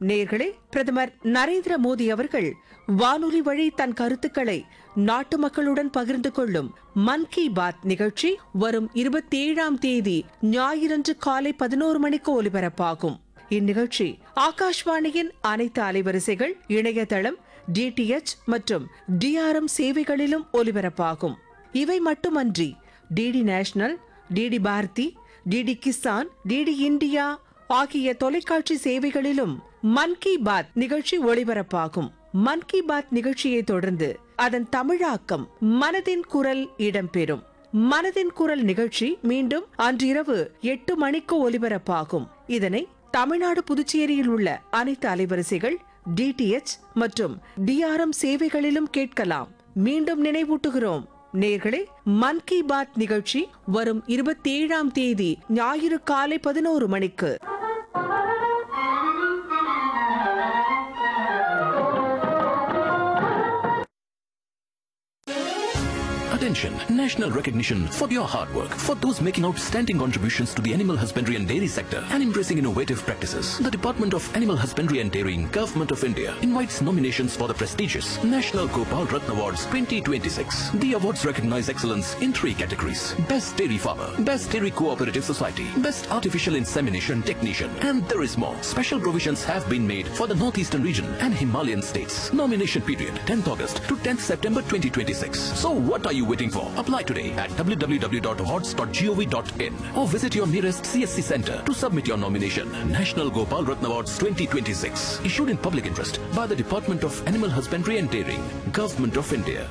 நேர்களே பிரதமர் நரேந்திர மோடி அவர்கள் வானொலி வழி தன் கருத்துக்களை நாட்டு மக்களுடன் பகிர்ந்து கொள்ளும் மன் கி பாத் நிகழ்ச்சி வரும் இருபத்தி ஏழாம் தேதி ஞாயிறன்று காலை பதினோரு மணிக்கு ஒலிபரப்பாகும் இந்நிகழ்ச்சி ஆகாஷ்வாணியின் அனைத்து அலைவரிசைகள் இணையதளம் டிடிஎச் மற்றும் டிஆர்எம் சேவைகளிலும் ஒலிபரப்பாகும் இவை மட்டுமன்றி D D national D D Bharati D D Kisan D D India ஆகிய தொலைக்காட்சி சேவைகளிலும் மன் கி பாத் நிகழ்ச்சி ஒளிபரப்பாகும் மன் கி பாத் நிகழ்ச்சியை தொடர்ந்து அதன் தமிழாக்கம் மனதின் குரல் இடம்பெறும் மனதின் குரல் நிகழ்ச்சி மீண்டும் அன்றிரவு எட்டு மணிக்கு ஒலிபரப்பாகும் இதனை தமிழ்நாடு புதுச்சேரியில் உள்ள அனைத்து அலைவரிசைகள் டிடிஎச் மற்றும் டிஆர்எம் சேவைகளிலும் கேட்கலாம் மீண்டும் நினைவூட்டுகிறோம் நேர்களே மன் கி பாத் நிகழ்ச்சி வரும் இருபத்தி ஏழாம் தேதி ஞாயிறு காலை பதினோரு மணிக்கு Attention! National recognition for your hard work. For those making outstanding contributions to the animal husbandry and dairy sector and embracing innovative practices, the Department of Animal Husbandry and Dairying, Government of India invites nominations for the prestigious National Gopal Ratna Awards 2026. The awards recognize excellence in three categories. Best Dairy Farmer, Best Dairy Cooperative Society, Best Artificial Insemination Technician, and there is more. Special provisions have been made for the Northeastern region and Himalayan states. Nomination period 10th August to 10th September 2026. So what are you waiting for? Apply today at www.awards.gov.in or visit your nearest CSC center to submit your nomination. National Gopal Ratna Awards 2026 issued in public interest by the Department of Animal Husbandry and Dairying, Government of India.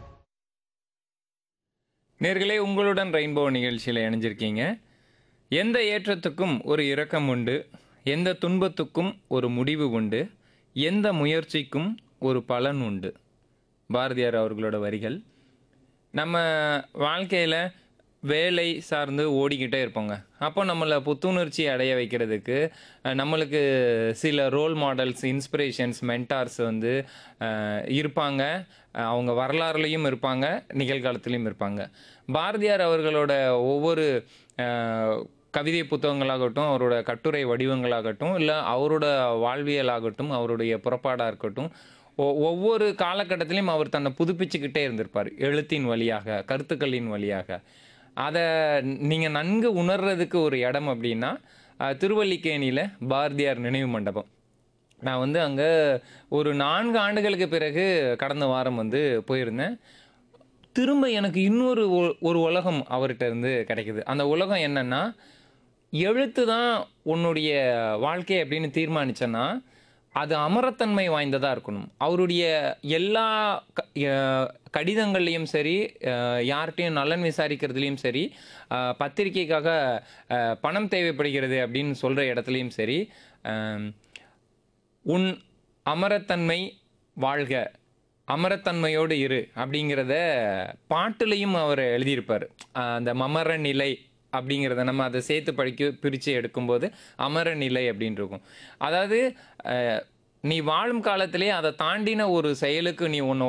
நேர்களே உங்களுடன் rainbow நிகழ்ச்சியில் இணைஞ்சிருக்கீங்க எந்த ஏற்றத்துக்கும் ஒரு இரக்கம் உண்டு எந்த துன்பத்துக்கும் ஒரு முடிவு உண்டு எந்த முயற்சிக்கும் ஒரு பலன் உண்டு பாரதியார் அவர்களோட வரிகள் நம்ம வாழ்க்கையில் வேலை சார்ந்து ஓடிக்கிட்டே இருப்போங்க அப்போ நம்மளை புத்துணர்ச்சி அடைய வைக்கிறதுக்கு அஹ், நம்மளுக்கு சில ரோல் மாடல்ஸ் இன்ஸ்பிரேஷன்ஸ் மென்டார்ஸ் வந்து அஹ், இருப்பாங்க அஹ், அவங்க வரலாறுலேயும் இருப்பாங்க நிகழ்காலத்துலேயும் இருப்பாங்க பாரதியார் அவர்களோட ஒவ்வொரு அஹ், கவிதை புத்தகங்களாகட்டும் அவரோட கட்டுரை வடிவங்களாகட்டும் இல்லை அவரோட வாழ்வியலாகட்டும் அவருடைய புறப்பாடாக இருக்கட்டும் ஒ- ஒவ்வொரு காலகட்டத்திலையும் அவர் தன்னை புதுப்பிச்சுக்கிட்டே இருந்திருப்பார் எழுத்தின் வழியாக கருத்துக்களின் வழியாக அதை நீங்கள் நன்கு உணர்றதுக்கு ஒரு இடம் அப்படின்னா அஹ், திருவல்லிக்கேணியில் பாரதியார் நினைவு மண்டபம் நான் வந்து அங்கே ஒரு நான்கு ஆண்டுகளுக்கு பிறகு கடந்த வாரம் வந்து போயிருந்தேன் திரும்ப எனக்கு இன்னொரு ஒ- ஒரு உலகம் அவர்கிட்ட இருந்து கிடைக்குது அந்த உலகம் என்னன்னா எழுத்து தான் உன்னுடைய வாழ்க்கை அப்படின்னு தீர்மானிச்சேன்னா அது அமரத்தன்மை வாய்ந்ததாக இருக்கணும் அவருடைய எல்லா க அஹ் கடிதங்கள்லையும் சரி அஹ் யார்கிட்டையும் நலன் விசாரிக்கிறதுலையும் சரி அஹ் பத்திரிக்கைக்காக அஹ் பணம் தேவைப்படுகிறது அப்படின்னு சொல்கிற இடத்துலையும் சரி அஹ் உன் அமரத்தன்மை வாழ்க அமரத்தன்மையோடு இரு அப்படிங்கிறத பாட்டுலையும் அவர் எழுதியிருப்பார் ஆஹ் அந்த மமர நிலை அப்படிங்கிறத நம்ம அதை சேர்த்து படிக்க பிரித்து எடுக்கும்போது அமர நிலை அப்படின்னு இருக்கும் அதாவது ஆஹ் நீ வாழும் காலத்திலே அதை தாண்டின ஒரு செயலுக்கு நீ உன்னை